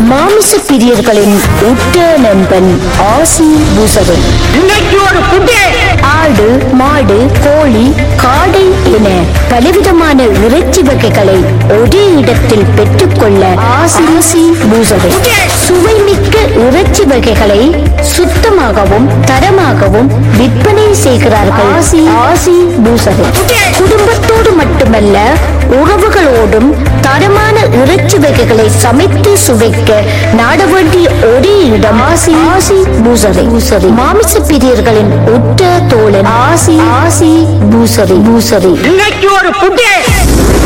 மாமிச பிரியர்களின் உற்ற நண்பன் ஆசி பூசகன் இன்னைக்கு ஒரு புட்டே ஆடு மாடு கோழி காடை என பலவிதமான இறைச்சி வகைகளை ஒரே இடத்தில் பெற்றுக்கொள்ள ஆசி பூசகை சுவைமிக்க இறைச்சி வகைகளை சுத்தமாகவும் தரமாகவும் விற்பனை செய்கிறார்கள் ஆசி ஆசி பூசகை குடும்பத்தோடு மட்டுமல்ல உறவுகளோடும் தரமான இறைச்சி வகைகளை சமைத்து சுவைக்க நாட வேண்டிய ஒரே இடம் ஆசி ஆசி பூசரி பூசரி மாமிச பிரியர்களின் உற்ற தோழன் ஆசி ஆசி பூசரி பூசரி இன்னைக்கு ஒரு புட்டே